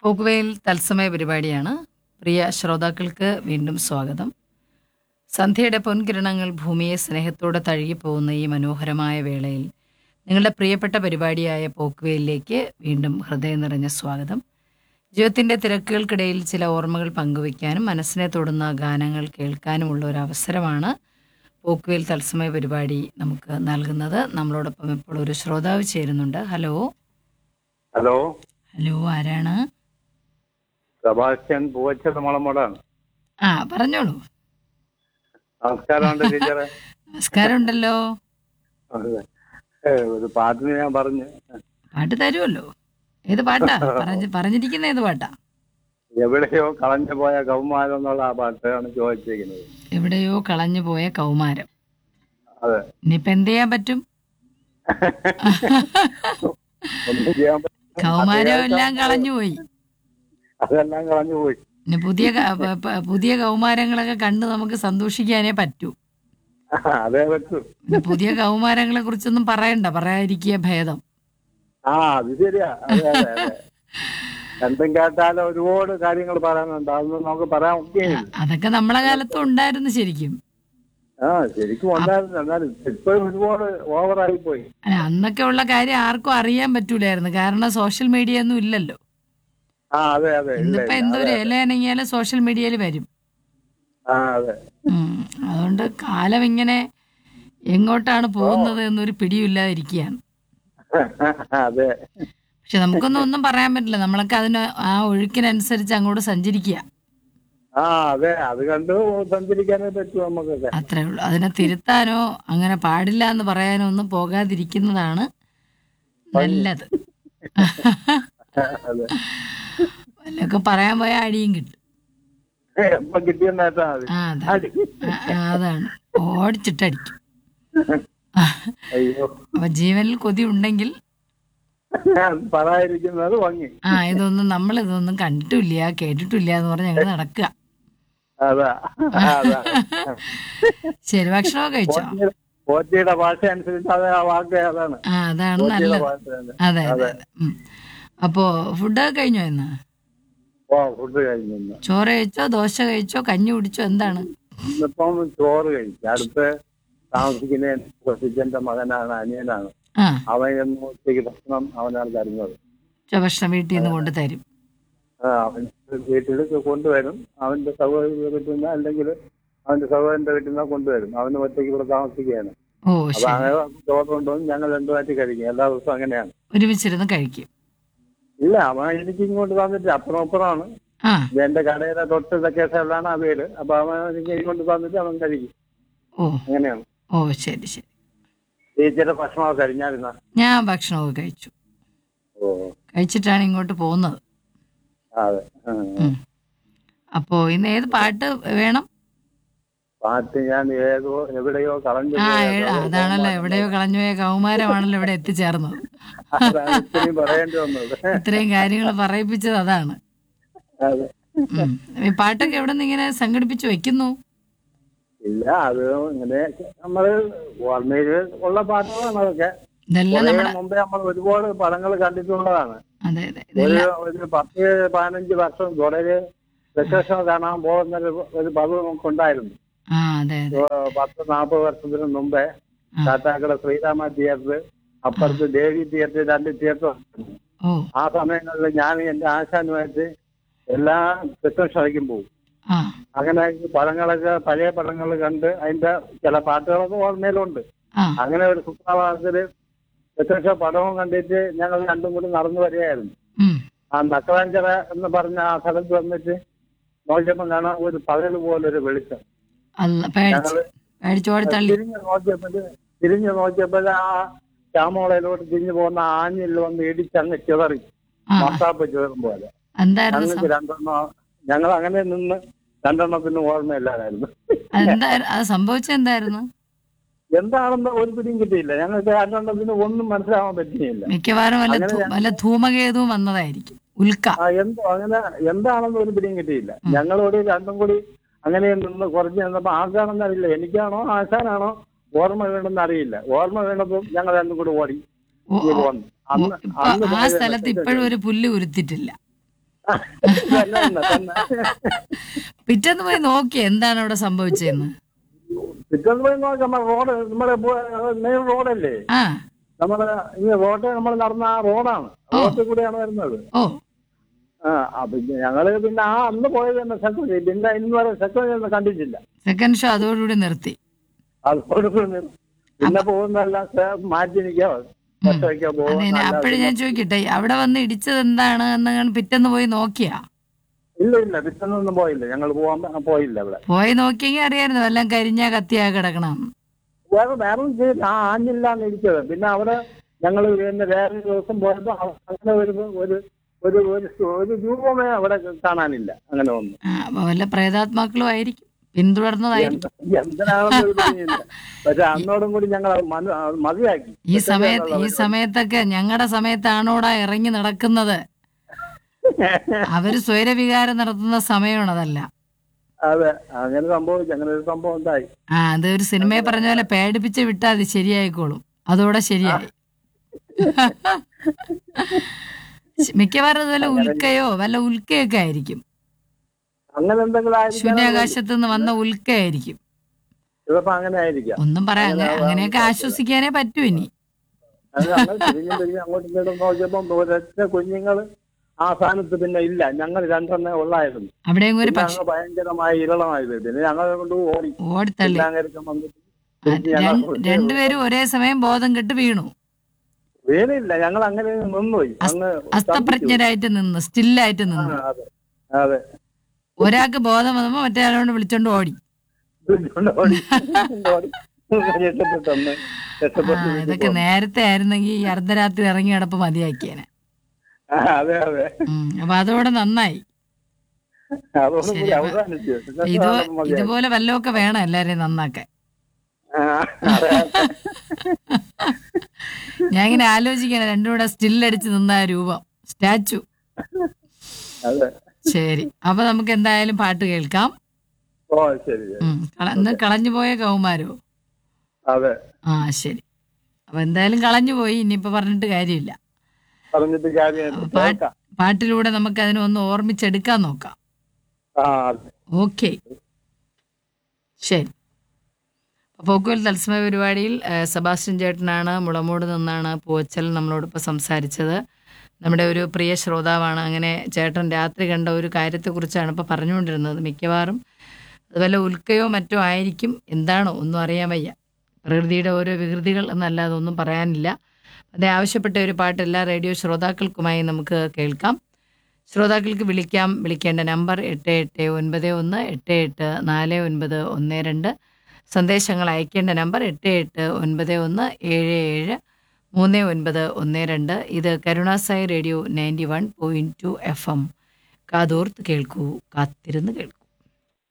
പോക്കുവെയിൽ തത്സമയ പരിപാടിയാണ് പ്രിയ ശ്രോതാക്കൾക്ക് വീണ്ടും സ്വാഗതം സന്ധ്യയുടെ പൊൻകിരണങ്ങൾ ഭൂമിയെ സ്നേഹത്തോടെ തഴുകിപ്പോകുന്ന ഈ മനോഹരമായ വേളയിൽ നിങ്ങളുടെ പ്രിയപ്പെട്ട പരിപാടിയായ പോക്കുവെയിലേക്ക് വീണ്ടും ഹൃദയം നിറഞ്ഞ സ്വാഗതം ജീവിതത്തിൻ്റെ തിരക്കുകൾക്കിടയിൽ ചില ഓർമ്മകൾ പങ്കുവയ്ക്കാനും മനസ്സിനെ തൊടുന്ന ഗാനങ്ങൾ കേൾക്കാനുമുള്ള ഒരു അവസരമാണ് പോക്കുവെയിൽ തത്സമയ പരിപാടി നമുക്ക് നൽകുന്നത് നമ്മളോടൊപ്പം ഇപ്പോൾ ഒരു ശ്രോതാവ് ചേരുന്നുണ്ട് ഹലോ ഹലോ ഹലോ ആരാണ് സെബാസ്റ്റ്യൻ പൂവച്ചത് മുളമുടാണ് ആ പറഞ്ഞോളൂ നമസ്കാരമുണ്ട് ടീച്ചറെ നമസ്കാരം ഉണ്ടല്ലോ അതെ. ഏ, ഒരു പാട്ടിന് ഞാൻ പറഞ്ഞു പാട്ട് തരുമല്ലോ ഏത് പാട്ടാ പറഞ്ഞ് പറഞ്ഞിരിക്കുന്ന ഏത് പാട്ടാ എവിടെയോ കളഞ്ഞു പോയ കൗമാരം എന്നുള്ള ആ പാട്ടാണ് ചോദിച്ചിരിക്കുന്നത് എവിടെയോ കളഞ്ഞു പോയ കൗമാരം അതെ ഇനിയിപ്പോ എന്ത് ചെയ്യാൻ പറ്റും ഒന്നും ചെയ്യാൻ പറ്റില്ല. കൗമാരം എല്ലാം കളഞ്ഞുപോയി അതെല്ലാം കളഞ്ഞു പോയി ഇനി പുതിയ ക- പ- പ- പുതിയ കൗമാരങ്ങളൊക്കെ കണ്ട് നമുക്ക് സന്തോഷിക്കാനേ പറ്റൂ അതേ പറ്റൂ പിന്നെ പുതിയ കൗമാരങ്ങളെ കുറിച്ചൊന്നും പറയണ്ട പറയാതിരിക്കുക ഭേദം ആ അത് ശരിയാ അതെ അതെ അതെ എന്തും കേട്ടാലും ഒരുപാട് കാര്യങ്ങൾ പറയാനുണ്ട് അതൊന്നും നമുക്ക് പറയാൻ ഒക്കെയില്ല അതൊക്കെ നമ്മളെ കാലത്തും ഉണ്ടായിരുന്നു ശരിക്കും ആ ശരിക്കും ഉണ്ടായിരുന്നു എന്നാലും ഇപ്പോഴും ഒരുപാട് ഓവറായി പോയി അല്ല അന്നൊക്കെ ഉള്ള കാര്യം ആർക്കും അറിയാൻ പറ്റൂലായിരുന്നു കാരണം സോഷ്യൽ മീഡിയ ഒന്നും ഇല്ലല്ലോ ആ അതെ അതെ ഇല്ല ഇന്നിപ്പോ ഇല്ല. എന്തോ ഒരു ഇല അനങ്ങിയാലും സോഷ്യൽ മീഡിയയിൽ വരും ആ അതെ ഉം. അതുകൊണ്ട് കാലം ഇങ്ങനെ എങ്ങോട്ടാണ് പോകുന്നത് എന്നൊരു പിടിയില്ലാതിരിക്കുകയാണ് അതെ പക്ഷെ നമുക്കൊന്നും ഒന്നും പറയാൻ പറ്റില്ല നമ്മളൊക്കെ അതിന് ആ ഒഴുക്കിനനുസരിച്ച് അങ്ങോട്ട് സഞ്ചരിക്കുക ആ അതെ അത് കണ്ട് സഞ്ചരിക്കാനേ പറ്റൂ നമുക്കൊക്കെ അത്രേ ഉള്ളൂ അതിനെ തിരുത്താനോ അങ്ങനെ പാടില്ല എന്ന് പറയാനോ ഒന്നും പോകാതിരിക്കുന്നതാണ് നല്ലത് അതെ വല്ലതൊക്കെ പറയാൻ പോയാൽ അടിയും കിട്ടും എപ്പം കിട്ടിയെന്നാട്ടാ മതി ആ അതാണ് ആ, ആ, അതാണ് ഓടിച്ചിട്ടടിക്കും അയ്യോ അപ്പൊ ജീവനിൽ കൊതി ഉണ്ടെങ്കിൽ ഞാൻ പറയാതിരിക്കുന്നത് ഭംഗി ആ ഇതൊന്നും നമ്മൾ ഇതൊന്നും കണ്ടിട്ടില്ല കേട്ടിട്ടില്ല എന്ന് പറഞ്ഞ് ഞങ്ങൾ നടക്കുക അതാ അതാ ശരി ഭക്ഷണമൊക്കെ കഴിച്ചോ പോറ്റിയുടെ ഭാഷ അനുസരിച്ച് അത് ആ വാക്ക് അതാണ് ആ അതാണ് പോറ്റിയുടെ നല്ലത് ഭാഷ തന്നെ. അതെ അതെ അതെ ഉം. അപ്പോ ഫുഡൊക്കെ കഴിഞ്ഞോ ഇന്ന് ഓ ഫുഡ് കഴിഞ്ഞു ഇന്ന്. ചോറ് കഴിച്ചോ ദോശ കഴിച്ചോ കഞ്ഞി കുടിച്ചോ എന്താണ് ഇന്നിപ്പം ചോറ് കഴിച്ചു അടുത്ത് താമസിക്കുന്ന കൊച്ചിച്ചന്റെ മകനാണ് അനിയനാണ് ആ അവൻ എന്ന് ഉച്ചയ്ക്ക് ഭക്ഷണം അവനാണ് തരുന്നത് ഉച്ച ഭക്ഷണം വീട്ടിൽ നിന്ന് കൊണ്ട് തരും ആ, അവൻ വീട്ടിൽ കൊണ്ടുവരും അവന്റെ സഹോദരി വീട്ടിൽ നിന്ന് അല്ലെങ്കിൽ അവന്റെ സഹോദരന്റെ വീട്ടിൽ നിന്ന് കൊണ്ടുവരും അവന് ഒറ്റയ്ക്ക് ഇവിടെ താമസിക്കുകയാണ് ഓ അപ്പൊ ശരി അങ്ങനെ ചോറ് കൊണ്ടുവന്ന് ഞങ്ങൾ രണ്ടുമായിട്ട് കഴിക്കും എല്ലാ ദിവസവും അങ്ങനെയാണ് ഒരുമിച്ചിരുന്ന് കഴിക്കും ഇല്ല അവൻ എനിക്ക് ഇങ്ങോട്ട് തന്നിട്ട് അപ്പുറം അപ്പുറമാണ് ആ ഇത് എന്റെ കടയുടെ തൊട്ട് തെക്കേ സൈഡിലാണ് ആ വീട് അപ്പൊ അവൻ എനിക്ക് ഇങ്ങോട്ട് തന്നിട്ട് അവൻ കഴിക്കും ഓ അങ്ങനെയാണ് ഓ ശരി ശരി ചേച്ചിയുടെ ഭക്ഷണമൊക്കെ കഴിഞ്ഞായിരുന്ന ഞാൻ ഭക്ഷണമൊക്കെ കഴിച്ചു ഓ കഴിച്ചിട്ടാണ് ഇങ്ങോട്ട് പോകുന്നത് അതെ ആ. ഉം. അപ്പോ ഇന്ന് ഏത് പാട്ട് വേണം പാട്ട് ഞാൻ ഏതോ എവിടെയോ കളഞ്ഞു ആ പോയ ഏ- കൗ- അതാണല്ലോ എവിടെയോ കളഞ്ഞുപോയ കൗമാരമാണല്ലോ ഇവിടെ എത്തിച്ചേർന്നത് അതാണ് ഇത്രയും പറയേണ്ടി വന്നത് ഇത്രയും കാര്യങ്ങൾ പറയിപ്പിച്ചത് അതാണ് അതെ ഉം. ഈ പാട്ടൊക്കെ എവിടെ നിന്ന് ഇങ്ങനെ സംഘടിപ്പിച്ച് വെക്കുന്നു ഇല്ല അത് ഇങ്ങനെ നമ്മള് ഓർമ്മയിൽ ഉള്ള പാട്ടുകളാണ് അതൊക്കെ ഇതെല്ലാം കുറേ നമ്മുടെ മുമ്പേ നമ്മൾ ഒരുപാട് പടങ്ങൾ കണ്ടിട്ടുള്ളതാണ് അതെ അതെ ഒരു ഇതെല്ലാം ഒരു പത്ത് പതിനഞ്ച് വർഷം തുടരെ വെക്കേഷൻ കാണാൻ പോകുന്ന ഒരു- ഒരു പതിവ് നമുക്കുണ്ടായിരുന്നു ആ അതെ അതെ ഒരു പത്ത് നാൽപ്പത് വർഷത്തിന് മുമ്പേ ആ. കാട്ടാക്കട ശ്രീരാമ തിയേറ്റർ അപ്പുറത്ത് ദേവി തിയേറ്റർ രണ്ട് തിയേറ്റർ ഓ ആ സമയങ്ങളിൽ ഞാൻ എന്റെ ആശാനുമായിട്ട് എല്ലാ വെക്കേഷൻ ഷോയ്ക്കും പോകും ആ അങ്ങനെ ഈ പടങ്ങളൊക്കെ പഴയ പടങ്ങൾ കണ്ട് അതിന്റെ ചില പാട്ടുകളൊക്കെ ഓർമ്മയിലുണ്ട് ആ അങ്ങനെ ഒരു സുപ്രഭാതത്തില് വ്യത്യസ്ത പടവും കണ്ടിട്ട് ഞങ്ങൾ രണ്ടും കൂടി നടന്നു വരികയായിരുന്നു ഉം. ആ നക്രാഞ്ചറ എന്ന് പറഞ്ഞ ആ സ്ഥലത്ത് വന്നിട്ട് നോക്കിയപ്പോൾ കാണാൻ ഒരു പകൽ പോലൊരു വെളിച്ചം അല്ല പേടിച്ച് ഞങ്ങള് പേടിച്ചോടി തള്ളി തിരിഞ്ഞു നോക്കിയപ്പോൾ തിരിഞ്ഞു നോക്കിയപ്പോൾ ആ ശ്യാമോളയിലോട്ട് തിരിഞ്ഞു പോകുന്ന ആഞ്ഞിൽ വന്ന് ഇടിച്ചങ്ങ് ചിതറി ആ മത്താപ്പ് ചിതറും പോലെ എന്തായിരുന്നു ഞങ്ങൾക്ക് രണ്ടെണ്ണം ഞങ്ങൾ അങ്ങനെ നിന്ന് രണ്ടെണ്ണത്തിന് ഓർമ്മയില്ലാതായിരുന്നു എന്താ അത് സംഭവിച്ചത് എന്തായിരുന്നു എന്താണെന്ന് ഒരു പിടിയും കിട്ടിയില്ല ഞങ്ങൾക്ക് രണ്ടെണ്ണത്തിന് ഒന്നും മനസ്സിലാവാൻ പറ്റിയില്ല മിക്കവാറും വല്ല അങ്ങനെ ധൂ- വല്ല ധൂമകേതുവും വന്നതായിരിക്കും ഉൽക്ക ആ എന്തോ അങ്ങനെ എന്താണെന്ന് ഒരു പിടിയും കിട്ടിയില്ല ഞങ്ങളോട് രണ്ടും കൂടി അങ്ങനെ നിന്ന് കുറച്ച് നിന്നപ്പോ ആർക്കാണെന്ന് അറിയില്ല എനിക്കാണോ ആശാനാണോ ഓർമ്മ വേണമെന്ന് അറിയില്ല ഓർമ്മ വേണ്ടപ്പോൾ ഞങ്ങൾ രണ്ടും കൂടി ഓടി ഓ, ഇങ്ങ് ഓ, പോന്നു അന്ന് ഇപ്പൊ അന്ന് ആ പോയ സ്ഥലത്ത് ഇപ്പോഴും ഒരു പുല്ല് ഉരുത്തിട്ടില്ല തന്നെ, തന്നെ, തന്നെ. പിറ്റേന്ന് പോയി നോക്കി എന്താണ് അവിടെ സംഭവിച്ചതെന്ന് പിറ്റേന്ന് പോയി നോക്കാം നമ്മുടെ റോഡ് നമ്മുടെ മെയിൻ റോഡല്ലേ ആ നമ്മുടെ ഈ റോഡ് നമ്മൾ നടന്ന ആ റോഡാണ് റോഡിൽ കൂടെയാണ് വരുന്നത് ഓ ആ അപ്പൊ ഞങ്ങള് പിന്നെ ആ അന്ന് പോയത് തന്നെ സെക്കൻഡ് പിന്നെ ഇന്ന് വരെ സെക്കൻഡ് ഒന്നും കണ്ടിട്ടില്ല സെക്കൻഡ് ഷോ അതോടുകൂടി നിർത്തി അതോട് കൂടി പിന്നെ പോകുന്നതല്ല മാറ്റി നിൽക്കാ ഒറ്റ വയ്ക്കാൻ പോകും അതെ അപ്പോഴും ഞാൻ ചോദിക്കട്ടെ അവിടെ വന്ന് ഇടിച്ചത് എന്താണ് എന്ന് നിങ്ങൾ പിറ്റേന്ന് പോയി നോക്കിയാ ഇല്ല ഇല്ല പിറ്റേന്നൊന്നും പോയില്ല ഞങ്ങൾ പോവാൻ പ- പോയില്ല ഇവിടെ പോയി നോക്കിയെങ്കിൽ അറിയായിരുന്നു എല്ലാം കരിഞ്ഞ കത്തിയാ കിടക്കണം വേറെ വേറെ ഒന്നും ചെയ്തില്ല ആ ആഞ്ഞില്ലാണ് ഇരിച്ചത് പിന്നെ അവിടെ ഞങ്ങൾ പിന്നെ വേറൊരു ദിവസം പോയപ്പോ അവ- അങ്ങനെ ഒരു ഒരു ഒരു ഒരു ഒരു രൂപമേ അവിടെ കാണാനില്ല അങ്ങനെ ഒന്നും ആ, അപ്പൊ വല്ല പ്രേതാത്മാക്കളും ആയിരിക്കും പിന്തുടർന്നതായിരിക്കും എന്തിനാണെന്ന് ഒരു പിടിയില്ല. പക്ഷെ അന്നോടും കൂടി ഞങ്ങൾ അത് മന- അത് മതിയാക്കി ഈ സമയത്ത് ഈ സമയത്തൊക്കെ ഞങ്ങളുടെ സമയത്താണോടാ ഇറങ്ങി നടക്കുന്നത് അവര് സ്വൈരവികാരം നടത്തുന്ന സമയമാണ് അതല്ല അതെ അങ്ങനെ സംഭവിച്ചു അങ്ങനെ ഒരു സംഭവം ഉണ്ടായി ആ അത് ഒരു സിനിമയെ പറഞ്ഞ പോലെ പേടിപ്പിച്ച് വിട്ടാൽ അത് ശരിയായിക്കോളും അതോടെ ശരിയായി മിക്കവാറും ഇത് വല്ല ഉൽക്കയോ വല്ല ഉൽക്കയൊക്കെ ആയിരിക്കും അങ്ങനെ എന്തെങ്കിലും ആയിരിക്കും ശൂന്യാകാശത്ത് നിന്ന് വന്ന ഉൽക്കയായിരിക്കും ചിലപ്പോ അങ്ങനെ ആയിരിക്കാം ഒന്നും പറയാൻ അങ്ങ- അങ്ങനെയൊക്കെ ആശ്വസിക്കാനേ പറ്റൂ ഇനി അത് ഞങ്ങൾ തിരിഞ്ഞും തിരിഞ്ഞും അങ്ങോട്ടും ഇങ്ങോട്ടും നോക്കിയപ്പോ ഒരൊറ്റ കുഞ്ഞുങ്ങൾ ആ സ്ഥാനത്ത് പിന്നെ ഇല്ല ഞങ്ങൾ രണ്ടെണ്ണേ ഉള്ളായിരുന്നു അവിടെയും ഒരു പിന്നെ പക്ഷി അങ്ങ് ഭയങ്കരമായ ഇരളമായത് പിന്നെ ഞങ്ങൾ കൊണ്ട് ഓടി ഓടിത്തള്ളി പിന്നാങ്ങരക്കം വന്നിട്ട് ആ, തിരിച്ച് ഞങ്ങൾ രണ്ട്- രണ്ടുപേരും ഒരേ സമയം ബോധം കെട്ട് വീണു വീണില്ല ഞങ്ങൾ അങ്ങനെ നിന്നുപോയി അങ്ങ് അസ്തപ്രജ്ഞരായിട്ട് നിന്ന് സ്റ്റില്ലായിട്ട് ആ, നിന്ന് അതെ അതെ ഒരാൾക്ക് ബോധം വന്നപ്പോ മറ്റേ ആളോട് വിളിച്ചോണ്ട് ഓടി വിളിച്ചോണ്ട് ഓടി ഓടി രക്ഷപ്പെട്ടൊന്ന് ആ രക്ഷപ്പെട്ടു ഇതൊക്കെ നേരത്തെ ആയിരുന്നെങ്കിൽ ഈ അർദ്ധരാത്രി ഇറങ്ങി കിടപ്പ് മതിയാക്കിയേനെ ആ, അതെ അതെ ഉം, അപ്പൊ അതോടെ നന്നായി അതോടുകൂടി അവസാനിച്ചു ഇത് മതി. ഇതുപോലെ വല്ലതൊക്കെ വേണം എല്ലാരെയും നന്നാക്കാൻ ആ, അതെ, അതെ. ഞാൻ ഇങ്ങനെ ആലോചിക്കണം രണ്ടും കൂടെ സ്റ്റില്ലടിച്ച് നിന്ന ആ രൂപം സ്റ്റാച്ചു അതെ ശരി അപ്പൊ നമുക്ക് എന്തായാലും പാട്ട് കേൾക്കാം ഓ ശരി ശരി. ഉം, കള- ഇന്ന് കളഞ്ഞു പോയ കൗമാരോ അതെ ആ ശരി അപ്പൊ എന്തായാലും കളഞ്ഞു പോയി ഇനിയിപ്പോ പറഞ്ഞിട്ട് കാര്യമില്ല പറഞ്ഞിട്ട് കാര്യം കേൾക്കാം പാട്ടിലൂടെ നമുക്ക് അതിനെ ഒന്ന് ഓർമ്മിച്ചെടുക്കാൻ നോക്കാം ആ അതെ ഓക്കെ ശരി പോക്കുവൽ തത്സമയ പരിപാടിയിൽ ആ, സെബാസ്റ്റ്യൻ ചേട്ടനാണ് മുളമൂട് നിന്നാണ് പൂവച്ചൽ നമ്മളോടൊപ്പം സംസാരിച്ചത് നമ്മുടെ ഒരു പ്രിയ ശ്രോതാവാണ് അങ്ങനെ ചേട്ടൻ രാത്രി കണ്ട ഒരു കാര്യത്തെക്കുറിച്ചാണ് ഇപ്പോൾ പറഞ്ഞുകൊണ്ടിരുന്നത് മിക്കവാറും അത് വല്ല ഉൽക്കയോ മറ്റോ ആയിരിക്കും എന്താണോ ഒന്നും അറിയാൻ വയ്യ പ്രകൃതിയുടെ ഓരോ വികൃതികൾ എന്നല്ലാതെ ഒന്നും പറയാനില്ല അതേ ആവശ്യപ്പെട്ട ഒരു പാട്ട് എല്ലാ റേഡിയോ ശ്രോതാക്കൾക്കുമായി നമുക്ക് കേൾക്കാം ശ്രോതാക്കൾക്ക് വിളിക്കാം വിളിക്കേണ്ട നമ്പർ എട്ട് എട്ട് ഒൻപത് ഒന്ന് എട്ട് എട്ട് നാല് ഒൻപത് ഒന്ന് രണ്ട് സന്ദേശങ്ങൾ അയക്കേണ്ട നമ്പർ എട്ട് എട്ട് ഒൻപത് ഒന്ന് ഏഴ് ഏഴ് മൂന്ന് ഒൻപത് ഒന്ന് രണ്ട് ഇത് കരുണാസായി radio ninety one point two F M കാതോർത്ത് കേൾക്കൂ കാത്തിരുന്ന് കേൾക്കൂ